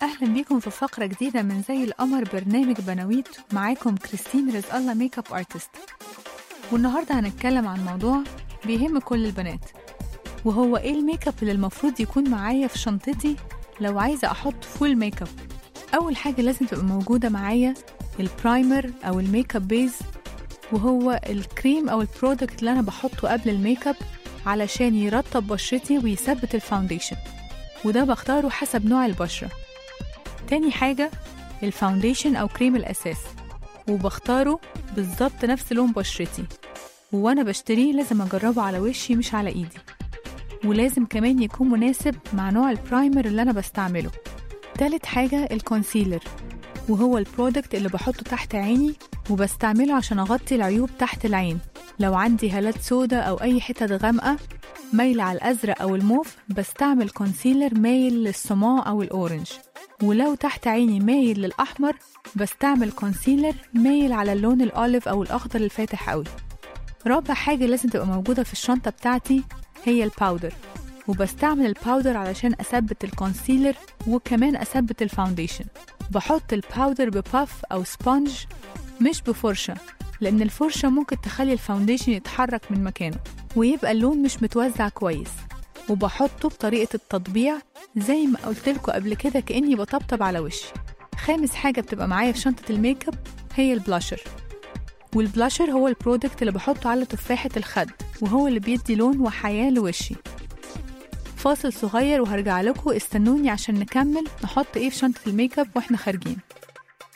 أهلا بيكم في فقرة جديدة من زي القمر برنامج بناويت معاكم كريستين رزق الله ميك اب ارتست والنهاردة هنتكلم عن موضوع بيهم كل البنات وهو ايه الميك اب اللي المفروض يكون معايا في شنطتي لو عايزة أحط فول ميك اب أول حاجة لازم تبقى موجودة معايا البرايمر أو الميك اب بيز وهو الكريم أو البرودكت اللي أنا بحطه قبل الميك اب علشان يرطب بشرتي ويثبت الفاونديشن وده بختاره حسب نوع البشرة تاني حاجة الفاونديشن أو كريم الأساس وبختاره بالظبط نفس لون بشرتي وأنا بشتريه لازم أجربه على وشي مش على إيدي ولازم كمان يكون مناسب مع نوع البرايمر اللي أنا بستعمله تالت حاجة الكونسيلر وهو البرودكت اللي بحطه تحت عيني وبستعمله عشان أغطي العيوب تحت العين لو عندي هالات سودا أو أي حتت غامقة مايلة على الأزرق أو الموف بستعمل كونسيلر مايل للصماء أو الأورنج ولو تحت عيني مايل للأحمر بستعمل كونسيلر مايل على اللون الأوليف أو الأخضر الفاتح أوي رابع حاجة لازم تبقى موجودة في الشنطة بتاعتي هي الباودر وبستعمل الباودر علشان أثبت الكونسيلر وكمان أثبت الفاونديشن بحط الباودر بباف أو سبونج مش بفرشة لأن الفرشة ممكن تخلي الفاونديشن يتحرك من مكانه ويبقى اللون مش متوزع كويس وبحطه بطريقة التطبيع زي ما قلتلكوا قبل كده كأني بطبطب على وشي خامس حاجة بتبقى معايا في شنطة الميك اب هي البلاشر والبلاشر هو البرودكت اللي بحطه على تفاحة الخد وهو اللي بيدي لون وحياة لوشي فاصل صغير وهرجع لكم استنوني عشان نكمل نحط ايه في شنطة الميك اب واحنا خارجين